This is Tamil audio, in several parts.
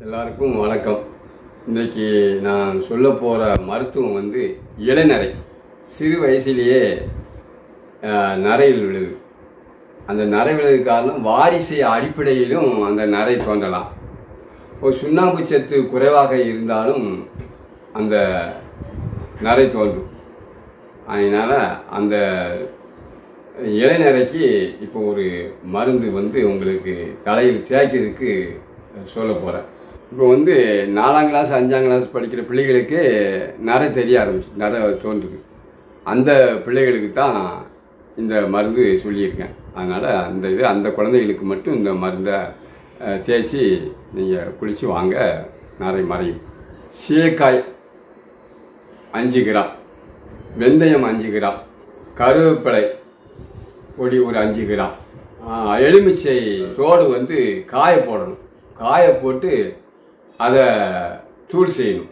எல்லாருக்கும் வணக்கம் இன்னைக்கு நான் சொல்ல போகிற மருத்துவம் வந்து இளநரை சிறு வயசிலேயே ஆஹ், நரையில் விழுது அந்த நரை விழுது காரணம் வாரிசு அடிப்படையிலும் அந்த நரை தோன்றலாம் ஒரு சுண்ணாம்பு சத்து குறைவாக இருந்தாலும் அந்த நரை தோன்றும் அதனால் அந்த இளைஞரைக்கு இப்போ ஒரு மருந்து வந்து உங்களுக்கு தலையில் தேய்க்கிறதுக்கு சொல்ல போகிறேன் இப்போ வந்து நாலாம் கிளாஸ் அஞ்சாம் கிளாஸ் படிக்கிற பிள்ளைகளுக்கு நரை தெரிய ஆரம்பிச்சு நரை தோன்றுது அந்த பிள்ளைகளுக்கு தான் இந்த மருந்து சொல்லியிருக்கேன் அதனால் அந்த இது அந்த குழந்தைகளுக்கு மட்டும் இந்த மருந்தை அஹ், தேய்ச்சி நீங்கள் குளித்து வாங்க நரை மறையும் சீயக்காய் அஞ்சு கிராம் வெந்தயம் அஞ்சு கிராம் கருவேப்பிலை பொடி ஒரு அஞ்சு கிராம் ஆ, எலுமிச்சை தோடு வந்து காய போடணும் காய போட்டு அதை தூள் செய்யணும்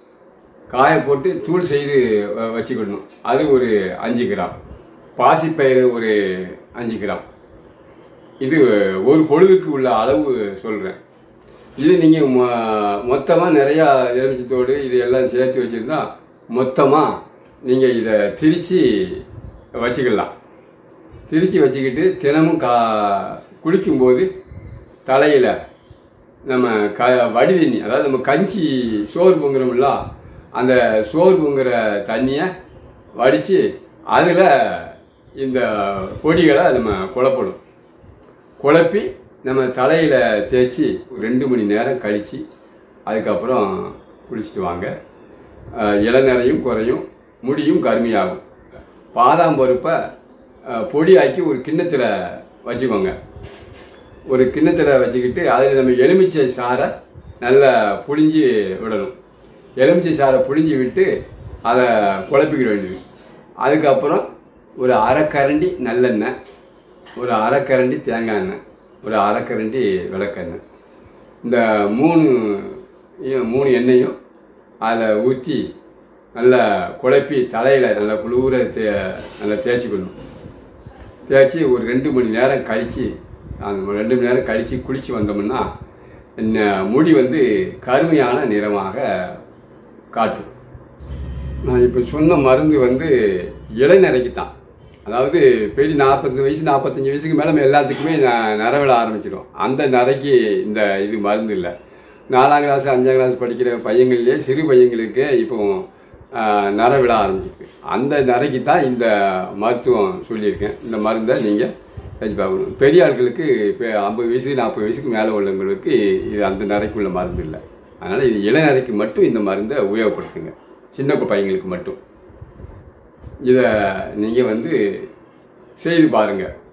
காய போட்டு தூள் செய்து வ- வச்சுக்கிடணும் அது ஒரு அஞ்சு கிராம் பாசிப்பயிறு ஒரு அஞ்சு கிராம் இது ஒரு பொழுதுக்கு உள்ள அளவு சொல்கிறேன் இது நீங்கள் மொ மொத்தமாக நிறையா எலுமிச்சத்தோடு இது எல்லாம் சேர்த்து வச்சுருந்தா மொத்தமாக நீங்கள் இதை திரித்து வச்சுக்கலாம் திரித்து வச்சுக்கிட்டு தினமும் கா குளிக்கும்போது தலையில் நம்ம க வடி தண்ணி அதாவது நம்ம கஞ்சி சோறு பொங்குறோம்ல அந்த சோறு பொங்குற தண்ணியை வடித்து அதில் இந்த பொடிகளை நம்ம குழப்பணும் குழப்பி நம்ம தலையில் தேய்ச்சி ஒரு ரெண்டு மணி நேரம் கழித்து அதுக்கப்புறம் குளிச்சுட்டு வாங்க அஹ் இளநரையும் குறையும் முடியும் கருமையாகும் பாதாம் பருப்பை அஹ், பொடியாக்கி ஒரு கிண்ணத்தில் வச்சுக்கோங்க ஒரு கிண்ணத்தில் வச்சுக்கிட்டு அதில் நம்ம எலுமிச்சை சாறை நல்லா புழிஞ்சு விடணும் எலுமிச்சை சாறை புழிஞ்சு விட்டு அதை குழப்பிக்கிட வேண்டியது அதுக்கப்புறம் ஒரு அரைக்கரண்டி நல்லெண்ணெய் ஒரு அரைக்கரண்டி தேங்காய் எண்ணெய் ஒரு அரைக்கரண்டி விளக்கெண்ணெய் இந்த மூணு இ- மூணு எண்ணெயும் அதில் ஊற்றி நல்லா குழப்பி தலையில் நல்லா குளிர தே நல்லா தேய்ச்சிக்கணும் தேய்ச்சி ஒரு ரெண்டு மணி நேரம் கழித்து அந்த ரெண்டு மணி நேரம் கழித்து குளித்து வந்தோம்னா என்ன முடி வந்து கருமையான நிறமாக காட்டும் நான் இப்போ சொன்ன மருந்து வந்து இளைஞரைக்கு தான் அதாவது பெரிய நாற்பது வயசு நாற்பத்தஞ்சு வயசுக்கு மேலே எல்லாத்துக்குமே ந- நரை விழ ஆரம்பிச்சிடும் அந்த நரைக்கு இந்த இது மருந்து இல்லை நாலாம் கிளாஸ் அஞ்சாம் கிளாஸ் படிக்கிற பையங்கள்லேயே சிறு பையங்களுக்கு இப்போ ஆஹ், நரை விழ ஆரம்பிச்சிருக்கு அந்த நரைக்கு தான் இந்த மருத்துவம் சொல்லியிருக்கேன் இந்த மருந்தை நீங்கள் வச்சு பார்க்கணும் பெரிய ஆட்களுக்கு இப்போ ஐம்பது வயசு நாற்பது வயசுக்கு மேலே உள்ளவங்களுக்கு இது அந்த நரைக்குள்ள மருந்து இல்லை அதனால் இது இளநரைக்கு மட்டும் இந்த மருந்தை உபயோகப்படுத்துங்க சின்ன பையங்களுக்கு மட்டும் இதை நீங்கள் வந்து செய்து பாருங்கள்